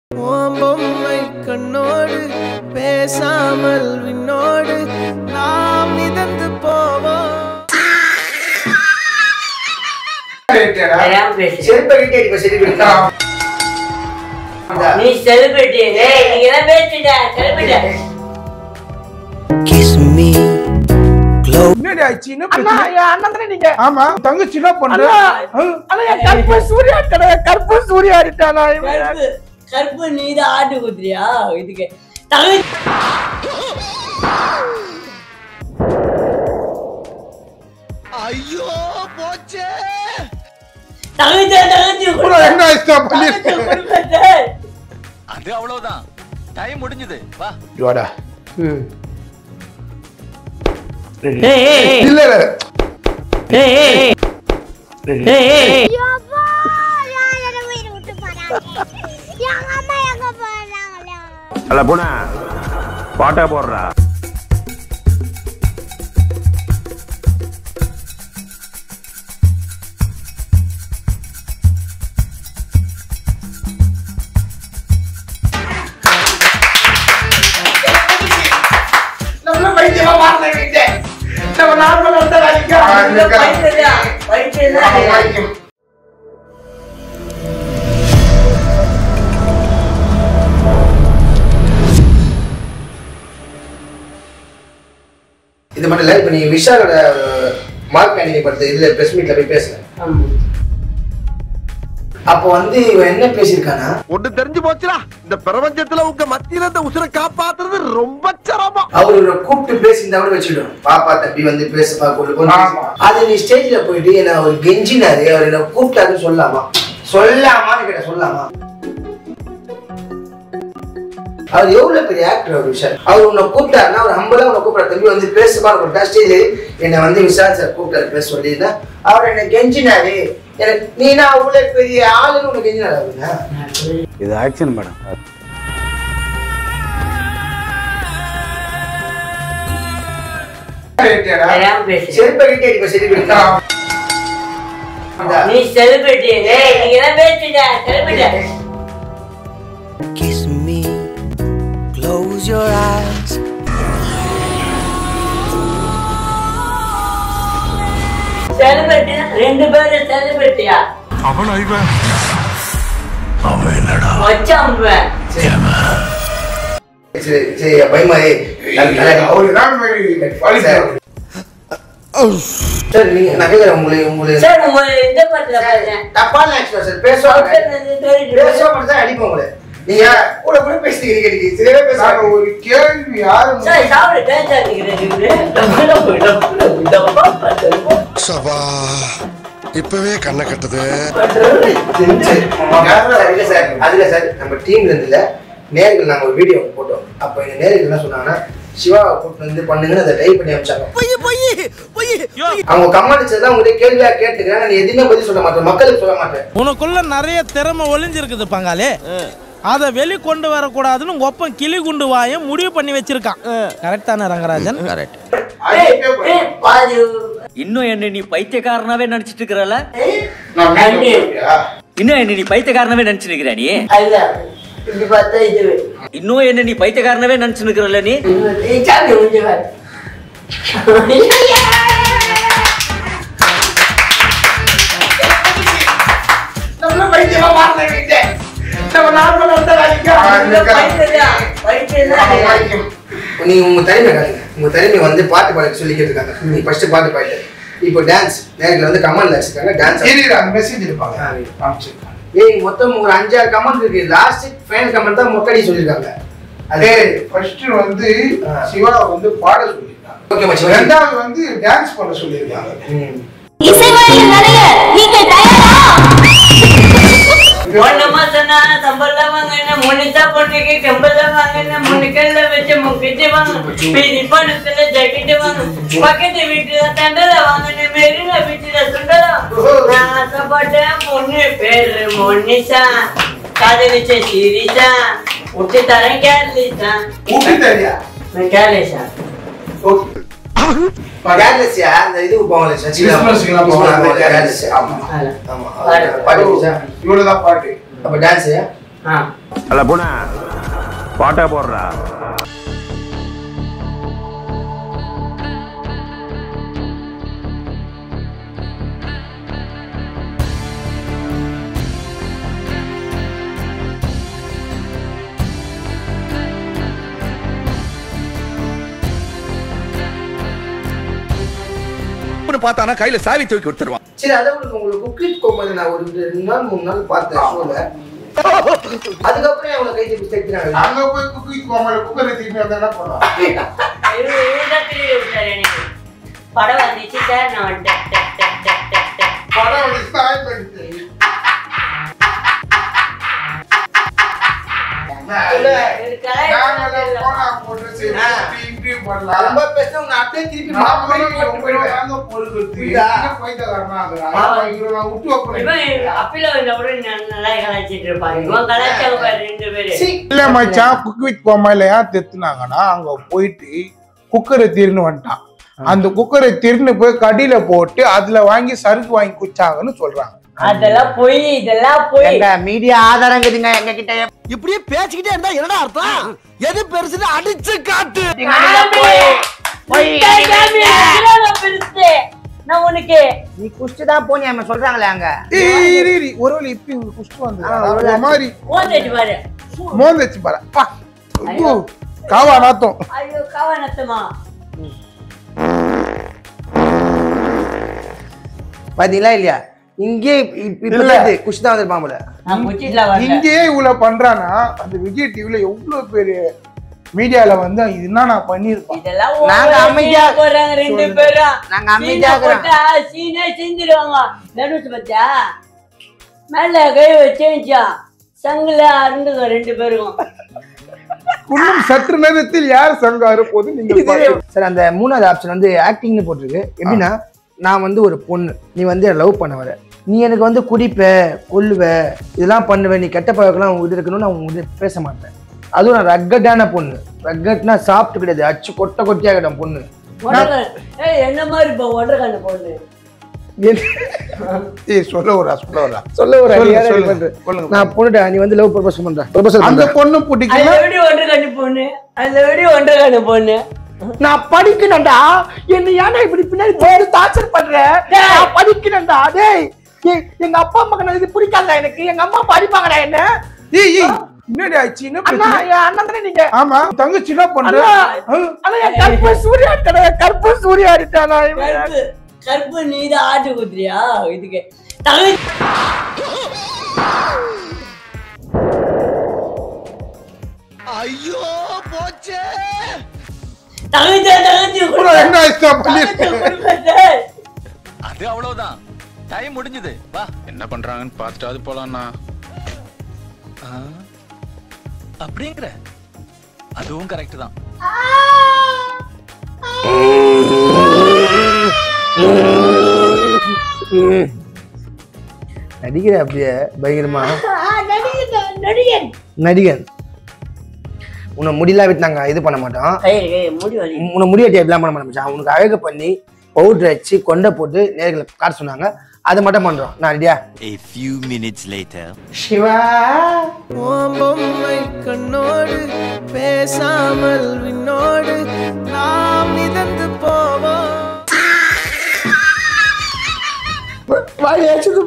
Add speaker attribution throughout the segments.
Speaker 1: உன் பொம்மை கண்ணோடு பேசாமல் விண்ணோடு நாம் மிதந்து போவோம்
Speaker 2: தெரியாம பேசு.
Speaker 3: செருப்படிட்டு அடிப்ப செருப்படிட்டா
Speaker 2: நீ செலிபிரிட்டி ஏய் நீங்க எல்லாம் பேசிட்ட செலிபிரிட்டி
Speaker 1: கிஸ் மீ க்ளோ
Speaker 4: என்னடி ஆச்சு என்ன
Speaker 5: அண்ணா
Speaker 4: பிரச்சனை?
Speaker 5: என் அண்ணன் தானே நீங்க
Speaker 4: ஆமா தங்கச்சி என்ன பண்ற
Speaker 5: அண்ணா
Speaker 4: ஆ?
Speaker 5: அண்ணா என் கருப்பு சூர்யா கடை கருப்பு சூர்யா அடிட்டானா
Speaker 2: கருப்பு கருப்பு நீ தான் ஆட்டு குத்துறியா இதுக்கு தகுதி தகுதி தகுதி
Speaker 4: அப்புறம் என்ன ஆயிடுச்சு பண்ணி
Speaker 6: அது அவ்வளவுதான் டைம் முடிஞ்சது வா
Speaker 4: வாடா
Speaker 2: ஏய் ஏய்
Speaker 4: இல்ல இல்ல
Speaker 2: ஏய் ஏய் ஏய்
Speaker 7: யப்பா யார் என்ன வீடு விட்டு போறாங்க எங்க அம்மா எங்க போறாங்களா
Speaker 8: அல்ல பூனா பாட்டா போடுறா
Speaker 5: நம்ம பைத்தியமா மாறல வீட்டே நம்ம நார்மல் வந்த வேலைக்கு
Speaker 2: இந்த பைத்தியமா பைத்தியமா
Speaker 3: இது மட்டும் இல்ல இப்ப நீ விஷாலோட மார்க் ஆண்டனி படத்து இதுல பிரஸ் மீட்ல போய் பேசுன அப்போ வந்து இவன் என்ன பேசியிருக்கானா
Speaker 8: ஒண்ணு தெரிஞ்சு போச்சுடா இந்த பிரபஞ்சத்துல உங்க மத்தியில இந்த உசுரை காப்பாத்துறது ரொம்ப சிரமம்
Speaker 3: அவர் இவரை கூப்பிட்டு பேசியிருந்தா கூட வச்சுக்கிடும் பாப்பா தம்பி வந்து பேசுப்பா கொண்டு கொண்டு
Speaker 4: ஆமா.
Speaker 3: அது நீ ஸ்டேஜ்ல போயிட்டு என்ன அவர் கெஞ்சினாரு அவர் என்ன கூப்பிட்டாருன்னு சொல்லலாமா சொல்லாமான்னு கேட்ட சொல்லாமா அவர் எவ்வளவு பெரிய ஆக்டர் அவர் விஷால் அவர் உன்னை கூப்பிட்டாருன்னா ஒரு ஹம்பலா உன்னை கூப்பிட தம்பி வந்து பேசுமா கூப்பிட்டா ஸ்டேஜ் என்னை வந்து விஷால் சார் கூப்பிட்டாரு பேச சொல்லியிருந்தா அவர் என்ன கெஞ்சினாரு எனக்கு நீனா அவ்வளவு பெரிய ஆளுன்னு உன்னை கெஞ்சினாரு அவருங்க
Speaker 8: இது ஆக்ஷன் மேடம்
Speaker 2: தெரியாம பேசு
Speaker 3: செருப்படிட்டு அடிப்ப செருப்படிட்டா
Speaker 2: நீ செலிபிரிட்டி ஏய் நீங்க எல்லாம் பேசிட்ட celebrity
Speaker 1: kiss me close your eyes
Speaker 2: celebrity ரெண்டு பேரும் செலிபிரிட்டியா
Speaker 4: அவன் இவன்
Speaker 2: மச்சான் இவன்.
Speaker 3: சரி சரி பயமா ஏய், நல்ல- நல்ல-
Speaker 4: அவரு தான் மாதிரி வழி
Speaker 3: சார். சார் நீங்க நான் கேட்கறேன் உங்களை உங்களை
Speaker 2: சார் உங்க இந்த படத்துல பார்த்தேன்
Speaker 3: தப்பான ஆக்சுவலா சார் பேசுவாங்க பேசுவாங்க தான் அடிப்போம் உங்களை நீங்க கூட கூட பேசுறீங்க நீங்க சரியாவே
Speaker 4: நாங்க
Speaker 3: பேசுறாங்க
Speaker 4: ஒரு கேள்வி யாரும்
Speaker 2: சார் சாப்பிட டேஸ்டா இருக்கிறேன்
Speaker 9: சபா இப்பவே கண்ணை கட்டுது
Speaker 3: சரி இல்ல சார் அதுல சார் நம்ம டீம்ல இருந்து இல்ல நேர்கள் நாங்க ஒரு வீடியோ போட்டோம் அப்ப இந்த நேர்கள் என்ன சொன்னாங்கன்னா சிவாவை கூட்டு வந்து பண்ணுங்கன்னு அதை டைப் பண்ணி அனுப்பிச்சாங்க அவங்க கமெண்ட் தான் உங்கள்கிட்ட கேள்வியா கேட்டுக்கிறேன் நான் எதுவுமே பதில் சொல்ல மாட்டேன் மக்களுக்கு சொல்ல மாட்டேன்
Speaker 10: உனக்குள்ள நிறைய திறமை ஒளிஞ்சிருக்குது பங்காளி அதை வெளிக்கொண்டு வரக்கூடாதுன்னு உங்க ஒப்பன் கிளி குண்டு வாயம் முடிவு பண்ணி வச்சிருக்கான் கரெக்ட் தானே ரங்கராஜன்
Speaker 4: அதுக்கே போய்.
Speaker 2: பாதி
Speaker 11: இன்னும் என்ன நீ பைத்தியக்காரனாவே நினைச்சிட்டு இருக்கிறல
Speaker 4: நான் வீட்டுக்கு போயிட்டியா?
Speaker 11: இன்னும் என்ன நீ பைத்தியக்காரனாவே நினைச்சு நிக்கிற நீ
Speaker 2: அதுதான் இப்படி பார்த்தா இது
Speaker 11: இன்னும் என்ன நீ பைத்தியக்காரனாவே நினைச்சு நிக்கிறல நீ
Speaker 2: இது சாமி முடிஞ்சு பாரு
Speaker 5: நம்ம பைத்தியமா மாறல வீட்டே நம்ம நார்மல் வந்த வேலைக்கு
Speaker 2: இந்த பைத்தியமா பைத்தியமா
Speaker 4: வாங்கிக்கும்.
Speaker 3: நீ உங்க தனிமை காட்டுங்க உங்க தனிமை வந்து பாட்டு பாட சொல்லிக்கிட்டு இருக்காங்க நீ ஃபர்ஸ்ட் பாட்டு பாடு இப்போ டான்ஸ் நேரில் வந்து கமெண்ட்ல வச்சிருக்காங்க டான்ஸ்
Speaker 4: இரு, இரு, அந்த மெசேஜ் இருப்பாங்க
Speaker 3: ஆ.
Speaker 4: காமிச்சிருக்காங்க.
Speaker 3: ஏய் மொத்தம் ஒரு அஞ்சாறு கமெண்ட் இருக்கு லாஸ்ட் ஃபைனல் கமெண்ட் தான் மொக்கடி சொல்லியிருக்காங்க
Speaker 4: அதே ஃபர்ஸ்ட் வந்து
Speaker 3: ஆ.
Speaker 4: சிவா வந்து பாட சொல்லியிருக்காங்க
Speaker 3: ஓகே மச்சி
Speaker 4: ரெண்டாவது வந்து டான்ஸ் பண்ண சொல்லியிருக்காங்க
Speaker 3: ம்.
Speaker 7: இசைவாயில் நடைய நீங்கள் தயாரா
Speaker 2: ஒன்னமா சொன்னா சம்பளம் வாங்கின முனிதா பொண்ணுக்கு கம்பளம் வாங்கின முன்னுக்கல்ல வச்ச முக்கிட்டு வாங்க பிரி பணத்துல ஜாக்கெட் வாங்க பக்கத்து வீட்டுல தண்டல வாங்கின மெரினா பீச்சுல சுண்டலம் நான் ஆசைப்பட்டேன் பொண்ணு பேரு மொன்னிசா காதலிச்ச சீரிசா விட்டு தரேன் கேரளிசா
Speaker 4: ஊட்டி தெரியா
Speaker 2: கேரளிசா
Speaker 4: ஓகே
Speaker 3: கேர்லெஸ்யா அந்த இதுக்கு போவாங்கல்ல சச்சிலா
Speaker 4: கிறிஸ்மஸ்க்குலாம் போவாங்க.
Speaker 3: கேர்லெஸ் ஆமா
Speaker 4: ஆமா.
Speaker 3: ஆமா பாட்டு பாடுச்சா
Speaker 4: இவ்வளவுதான் பாட்டு
Speaker 3: அப்ப டான்ஸ்
Speaker 8: அல்ல போன பாட்டா போடுறா
Speaker 6: பார்த்தானா கையில சாவி தூக்கி கொடுத்துருவான்
Speaker 3: சரி அதை விடுங்க உங்களுக்கு குக்கிட் கோமதி நான் ஒரு ரெண்டு நாள் மூணு நாள் பார்த்தேன் ஷோல அதுக்கப்புறம் அவங்களை கை தப்பி தைக்கிறாங்க
Speaker 4: அங்க போய் குக்கி கோமல குக்கரை திரும்பி வந்தா என்ன பண்ணுவான்
Speaker 2: இவரு இவருதான் திரும்பி விட்டாரு எனக்கு படம் வந்துச்சு சார் நான் வந்துட்டேன் டக், டக், டக், டக், டக்.
Speaker 4: படம் வந்து சாய் பண்ணிட்டு
Speaker 3: இல்ல,
Speaker 2: இவரு கலாய்க்கிறாரு.
Speaker 4: நாங்க போனா போட்டு சரி
Speaker 3: ஆ.
Speaker 4: இப்படி இப்படி பண்ணலாம்
Speaker 3: ரொம்ப பேசினா உன்னை அப்படியே திருப்பி
Speaker 4: நாமளும்
Speaker 3: மாப்பிள்ளை போட்டு
Speaker 4: எவ்வளவு
Speaker 3: போயிடுவேன்.
Speaker 4: வாங்க பொறுக்கிறது
Speaker 3: புரியுதா?
Speaker 4: இங்க போயிட்டு வரணும் அது நான் இவரை நான் விட்டு வைப்பேன்
Speaker 2: இவன் அப்பில வந்த உடனே நல்~ நல்லா கலாய்ச்சிட்டு இருப்பாங்க இவன் கலாய்ச்சாங்க பாரு ரெண்டு பேரு
Speaker 3: சீ.
Speaker 4: இல்ல மச்சான் குக் வித் கோமால ஏன் தெத்துனாங்கன்னா அங்க போயிட்டு குக்கரை திருன்னு வந்துட்டான் அந்த குக்கரை திருன்னு போய் கடியில போட்டு அதுல வாங்கி சருக்கு வாங்கி குச்சாங்கன்னு சொல்றாங்க
Speaker 2: அதெல்லாம் பொய் இதெல்லாம் பொய்
Speaker 3: மீடியா ஆதாரங்குதுங்க எங்க கிட்ட
Speaker 8: இப்படியே பேசிக்கிட்டே இருந்தா என்னடா அர்த்தம் எது பெருசுன்னு அடிச்சு காட்டு
Speaker 2: முட்டை காமி, இதுதான் நான் பெருசு. நான் உனக்கு
Speaker 3: நீ குஷ்டு தான் போனியா நம்ம சொல்றாங்களே அங்க
Speaker 4: ஏய், இரு, இரு, ஒருவேளை இப்படி உங்களுக்கு குஷ்டு
Speaker 3: ஆ, ஒரு
Speaker 4: வந்தது ஒரு மாதிரி
Speaker 2: ஓந்திட்டு பாரு
Speaker 4: மோந்தச்சு பாரு பா ஐயோ, காவா நாத்தம்
Speaker 2: ஐயோ கவனத்துமா
Speaker 3: பாத்தீங்களா இல்லையா இங்கே இப்ப
Speaker 4: இல்ல.
Speaker 3: குஷ்டு தான் வந்திருப்பான் போல
Speaker 2: நான் முச்சிட்டுல வரல
Speaker 4: இங்கேயே இவ்வளவு பண்றானா அந்த விஜய் டிவில எவ்வளவு பெரிய மீடியால வந்து இது என்ன நான் பண்ணிருப்பேன்
Speaker 2: இதெல்லாம்
Speaker 3: நாங்க
Speaker 2: over
Speaker 3: அமைதியா-
Speaker 2: scene போடுறாங்க ரெண்டு
Speaker 3: சொல்லுங்க.
Speaker 2: பேரும்
Speaker 3: நாங்க
Speaker 2: சீனை
Speaker 3: அமைதியா இருக்கிறோம்.
Speaker 2: போட்டா சீனே செஞ்சிருவாங்க நடுவுச்சு பத்தியா மேல கை வச்சேச்சா சங்குல அருந்துங்க ரெண்டு பேரும்
Speaker 4: இன்னும் சற்று நேரத்தில் யார் சங்காரு போது நீங்க பாருங்க.
Speaker 3: சார் அந்த மூணாவது ஆப்ஷன் வந்து ஆக்டிங்னு போட்டிருக்கு எப்படின்னா நான் வந்து ஒரு பொண்ணு நீ வந்து லவ் பண்ண வர நீ எனக்கு வந்து குடிப்ப கொல்லுவ இதெல்லாம் பண்ணுவ நீ கெட்ட பழக்கம்லாம் உங்ககிட்ட இருக்கணும்னு நான் உங்ககிட்ட பேச மாட்டேன் அதுவும் நான் ரக்கட்டான பொண்ணு ரக்கட்னா சாப்பிட்டு கிடையாது அச்சு கொட்டை கொட்டியா கிட்ட பொண்ணு
Speaker 2: ஒன்றரை- ஏய் என்ன மாதிரி இப்போ ஒன்றரை கண்ணு பொண்ணு
Speaker 4: ஏய் சொல்ல வரா சொல்ல வரா
Speaker 3: சொல்ல ஒரு
Speaker 4: சொல்லுங்க,
Speaker 3: ஐடியா
Speaker 4: சொல்லுங்க,
Speaker 3: பண்றேன்.
Speaker 4: சொல்லுங்க.
Speaker 3: நான் பொண்ணுட்ட நீ வந்து லவ் ப்ரொபோஸ் பண்ற ப்ரொபோசல்
Speaker 4: அந்த
Speaker 3: அந்த
Speaker 4: பொண்ணு
Speaker 2: அதுல
Speaker 4: பிடிக்கல
Speaker 2: எப்படி ஒன்றரை கண்ணு பொண்ணு அதுல எப்படி ஒன்றரை கண்ணு பொண்ணு
Speaker 3: நான் படிக்கணும்டா என்ன ஏன்டா இப்படி பின்னாடி போய் டார்ச்சர் பண்ற நான் படிக்கணும்டா டேய் ஏய், எங்க அப்பா அம்மாக்கு இது பிடிக்காதா எனக்கு எங்க அம்மா படிப்பாங்கடா என்ன
Speaker 4: ஏய் ஏய் என்னடி ஆச்சு என்ன
Speaker 3: அண்ணா
Speaker 4: பிரச்சனை
Speaker 3: என் அண்ணன் தானே நீங்க
Speaker 4: ஆமா தங்கச்சி என்ன பண்ற
Speaker 3: அண்ணா,
Speaker 4: ஆ?
Speaker 3: அண்ணா என் கற்பு சூர்யா கடை கற்பு சூர்யா அடிட்டானா இவன்.
Speaker 2: கருப்பு கருப்பு நீ தான் ஆட்டு குத்துறியா இதுக்கு தகுதி
Speaker 8: ஐயோ போச்சே
Speaker 2: தகுதி தகுதி
Speaker 4: இவ்வளவு என்ன ஆயிடுச்சா பண்ணிருக்கேன்
Speaker 6: அது அவ்வளவுதான் டைம் முடிஞ்சது வா
Speaker 12: என்ன பண்றாங்கன்னு பார்த்துட்டாவது போலாம்ண்ணா
Speaker 6: ஆ, அப்படிங்கிற அதுவும் கரெக்ட் தான்
Speaker 3: நடிக்கிற அப்படியே பயங்கரமா
Speaker 2: நடிகன் நடிகன்
Speaker 3: நடிகன் உன்னை முடியெல்லாம் விட்டு நாங்க இது பண்ண மாட்டோம்
Speaker 2: கயிறு கயிறு முடி வலி
Speaker 3: உன்னை முடியாட்டி எப்படிலாம் பண்ண மாட்டோம் உனக்கு அழகு பண்ணி பவுடர் வச்சு கொண்டை போட்டு நேர்களை காட்ட சொன்னாங்க அதை மட்டும் பண்றோம் நான் ரெடியா
Speaker 13: A few minutes later.
Speaker 3: Siva
Speaker 1: உன் பொம்மை கண்ணோடு பேசாமல் விண்ணோடு நாம் மிதந்து போவோம்
Speaker 3: வாய் வச்சது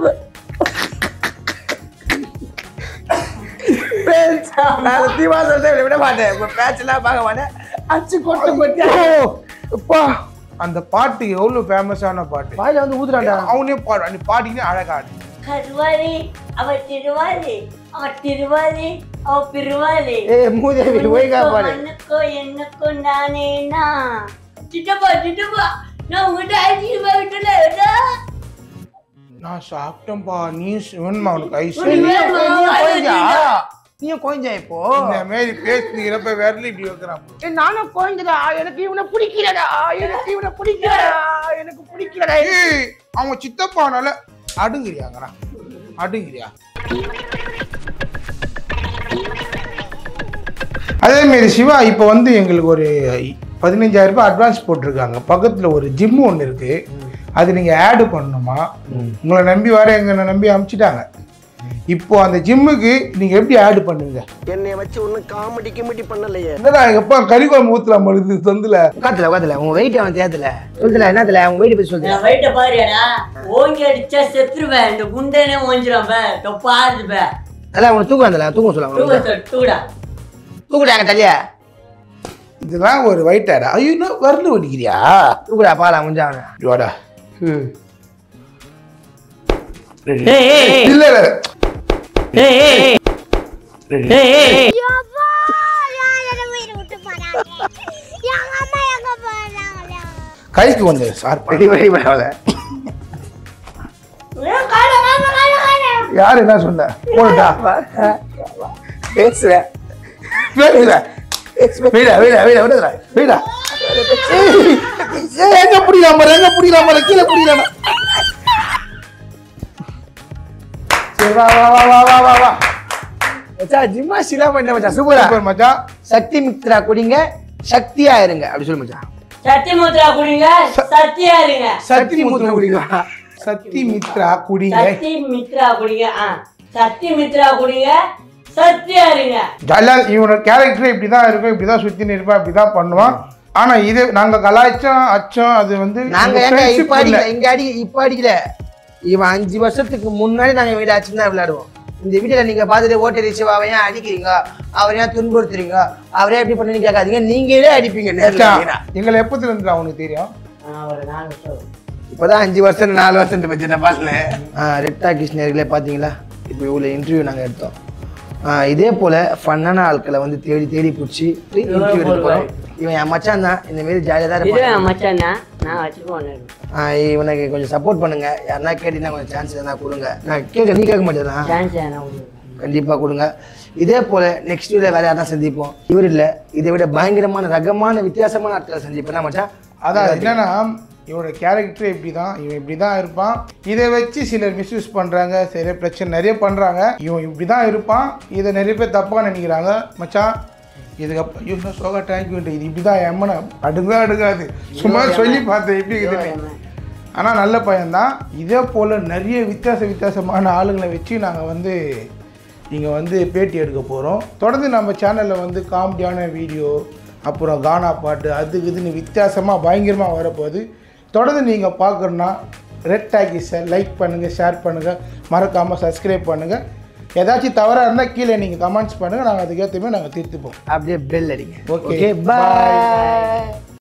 Speaker 3: நான் சத்தியமா சொல்றேன் விட மாட்டேன் இப்ப பேச்செல்லாம் பார்க்க மாட்டேன் அச்சு கொட்டை கொட்டியா
Speaker 4: அப்பா அந்த பாட்டு எவ்வளவு ஃபேமஸான பாட்டு
Speaker 3: வாயில வந்து ஊதுறான்டா
Speaker 4: அவனே பாடு நீ பாடினே அழகா ஆடு
Speaker 2: கருவாரி அவ திருவாரி அவ திருவாரி அவ பிரிவாரி
Speaker 3: ஏய் மூதேவி ஒய்கா பாடு
Speaker 2: மண்ணுக்கோ என்னக்கோ நானேனா சிட்டப்பா சிட்டப்பா நான் உங்ககிட்ட ஐசியமா விட்டுல
Speaker 4: நான் சாப்பிட்டேன்பா நீ சிவன்மா உனக்கு ஐஸ்
Speaker 2: நீ வேணுமா?
Speaker 3: கோயிஞ்சா நீயும் கோயிஞ்சா இப்போ
Speaker 4: இந்த மாதிரி பேசுனீங்கிறப்ப விரல இப்படி வைக்கிறான்
Speaker 3: ஏய், நானும் கோயிஞ்சடா எனக்கு இவனை பிடிக்கலடா எனக்கு இவனை பிடிக்கலடா எனக்கு பிடிக்கலடா
Speaker 4: ஏய் அவன் சித்தப்பானால அடுங்கிறியாங்கடா அடுங்கிறியா அதே மாரி சிவா இப்போ வந்து எங்களுக்கு ஒரு பதினஞ்சாயிரம் ரூபாய் அட்வான்ஸ் போட்டிருக்காங்க பக்கத்துல ஒரு ஜிம் ஒன்று இருக்கு அது நீங்க ஆடு பண்ணணுமா உங்களை நம்பி வர எங்களை நம்பி அனுப்பிச்சிட்டாங்க இப்போ அந்த ஜிம்முக்கு நீங்க எப்படி ஆட் பண்ணுவீங்க
Speaker 5: என்னைய வச்சு ஒன்னும் காமெடி கிமெடி பண்ணலையே
Speaker 4: என்னடா எங்க அப்பா கறி குழம்பு ஊத்தலாம் மழுது தொந்துல
Speaker 3: உட்காத்துல உட்காத்துல உங்க வெயிட் அவன் தேத்துல சொல்லுல என்னத்துல உங்க வெயிட் பத்தி சொல்லுங்க
Speaker 2: என் வயிட்ட பாருடா ஓங்கி அடிச்சா செத்துருவேன் இந்த குண்டனே ஓஞ்சிரும் பே தொப்பாது பே
Speaker 3: அதான் அவங்க தூக்கம் வந்தல தூக்கம்
Speaker 2: தூக்க
Speaker 3: சொல்லுவாங்க
Speaker 2: சொல், தூடா
Speaker 3: தூக்குடாங்க தள்ளியா
Speaker 4: இதெல்லாம் ஒரு வயிட்டாடா ஐயோ இன்னும் வரல வடிக்கிறியா
Speaker 3: தூக்குடா பாலா கொஞ்சம் அவனை
Speaker 4: வாடா
Speaker 3: ம்
Speaker 4: ரெடி
Speaker 2: ஏய், ஏய், ஏய்.
Speaker 4: இல்ல இல்ல
Speaker 2: ஏய் ஏய் ஏய்.
Speaker 4: ரெடி
Speaker 2: ஏய் ஏய் ஏய்.
Speaker 7: யப்பா, யார் என்னை உயிரை விட்டு போறாங்க? எங்க அம்மா எங்க போறாங்க?
Speaker 4: கைக்கு வந்தது சார்
Speaker 3: ரெடி ரெடி பண்ணாவல
Speaker 7: ஏன் காலை, காலை, காலை, காலை.
Speaker 4: யார் என்ன சொன்ன போடா
Speaker 3: பேசுவேன்
Speaker 4: வீடா வீடா வீடா வீடா விடுதா வீடா எங்க புடிக்கலாம் பாரு எங்க புடிக்கலாம் பாரு கீழே புடிக்கலாம் சரி வா வா வா வா வா வா வா
Speaker 3: மச்சான் ஜிம்மா சிலா பண்ண மச்சான் சூப்பரா
Speaker 4: சூப்பர் மச்சான்
Speaker 3: சக்தி மித்ரா குடிங்க சக்தியா இருங்க அப்படி சொல்லு மச்சான்
Speaker 2: சத்தி முத்ரா குடிங்க சத்தியா இருங்க
Speaker 4: சக்தி முத்ரா குடிங்க சக்தி மித்ரா குடிங்க
Speaker 2: சத்தி மித்ரா குடிங்க ஆ சத்தி மித்ரா குடிங்க சத்தியா இருங்க
Speaker 4: ஜாலியா இவனோட கேரக்டர் இப்படிதான் இருக்கும் இப்படிதான் சுத்தி இருப்பான் இப்படிதான் பண்ணுவான் ஆனா இது நாங்க கலாய்ச்சோம் அச்சம் அது வந்து
Speaker 3: நாங்க
Speaker 4: உங்க
Speaker 3: ஏங்க
Speaker 4: friendship
Speaker 3: இப்ப
Speaker 4: இல்ல.
Speaker 3: அடிக்கல இங்க அடி இப்ப அடிக்கல இவன் அஞ்சு வருஷத்துக்கு முன்னாடி நாங்க வீடு ஆச்சு தான் விளையாடுவோம் இந்த வீட்டுல நீங்க பார்த்துட்டு ஓட்டரி சிவாவை ஏன் அடிக்கிறீங்க அவரை ஏன் துன்புறுத்துறீங்க அவரே எப்படி பண்ணுன்னு கேட்காதீங்க நீங்களே அடிப்பீங்க நேர்ல
Speaker 4: மச்சான்,
Speaker 3: நேரா.
Speaker 4: எங்களை எப்பத்துல இருந்து அவனுக்கு தெரியும்
Speaker 2: ஆ, ஒரு நாலு வருஷம்
Speaker 3: இப்பதான் அஞ்சு வருஷம் நாலு வருஷம் பத்தி நான் பாக்கல ரெட்டா கிருஷ்ணர்களே பாத்தீங்களா இப்போ இவ்வளவு இன்டர்வியூ நாங்க எடுத்தோம் ஆ, இதே போல ஃபன்னான ஆட்களை வந்து தேடி தேடி பிடிச்சி இன்டர்வியூ எடுக்க போறோம் இவன் என் மச்சான் தான் இந்த மாதிரி ஜாலியாக தான்
Speaker 2: இதுவே
Speaker 3: இருப்பான்
Speaker 2: மச்சான் நான் வச்சுக்கோங்க
Speaker 3: ஆ, இவனுக்கு கொஞ்சம் சப்போர்ட் பண்ணுங்க யாருன்னா கேட்டீங்கன்னா கொஞ்சம் சான்ஸ் எதனா கொடுங்க நான் கேட்க நீ கேட்க மாட்டேனா
Speaker 2: சான்ஸ் என்ன உங்களுக்கு
Speaker 3: கண்டிப்பா கொடுங்க இதே போல நெக்ஸ்ட் வீடியோ வேற யாரா சந்திப்போம் இவர் இல்ல இதை விட பயங்கரமான ரகமான வித்தியாசமான ஆட்களை சந்திப்போம் மச்சான்
Speaker 4: அதான் என்னன்னா இவனோட கேரக்டர் இப்படி தான் இவன் இப்படி தான் இருப்பான் இதை வச்சு சிலர் மிஸ்யூஸ் பண்ணுறாங்க சில பிரச்சனை நிறைய பண்ணுறாங்க இவன் இப்படி தான் இருப்பான் இதை நிறைய பேர் தப்பாக நினைக்கிறாங்க மச்சான் இதுக்கப்புறம் இன்னும் சோகா தேங்க்யூ இது இப்படி தான் எம்மனை அடுங்க அடுக்காது சும்மா சொல்லி பார்த்தேன் எப்படி இருக்குதுன்னு ஆனால் நல்ல பையன்தான் இதே போல் நிறைய வித்தியாச வித்தியாசமான ஆளுங்களை வச்சு நாங்கள் வந்து இங்கே வந்து பேட்டி எடுக்க போகிறோம் தொடர்ந்து நம்ம சேனலில் வந்து காமெடியான வீடியோ அப்புறம் கானா பாட்டு அது இதுன்னு வித்தியாசமாக பயங்கரமாக வரப்போகுது தொடர்ந்து நீங்கள் பார்க்கணுன்னா ரெட் டாக்கிஸை லைக் பண்ணுங்கள் ஷேர் பண்ணுங்கள் மறக்காமல் சப்ஸ்கிரைப் பண்ணுங்கள் ஏதாச்சும் தவறாக இருந்தால் கீழே நீங்கள் கமெண்ட்ஸ் பண்ணுங்கள் நாங்கள் அதுக்கேற்ற மாதிரி நாங்கள் தீர்த்துப்போம்
Speaker 3: அப்படியே பெல் அடிங்க
Speaker 4: ஓகே
Speaker 3: ஓகே பாய்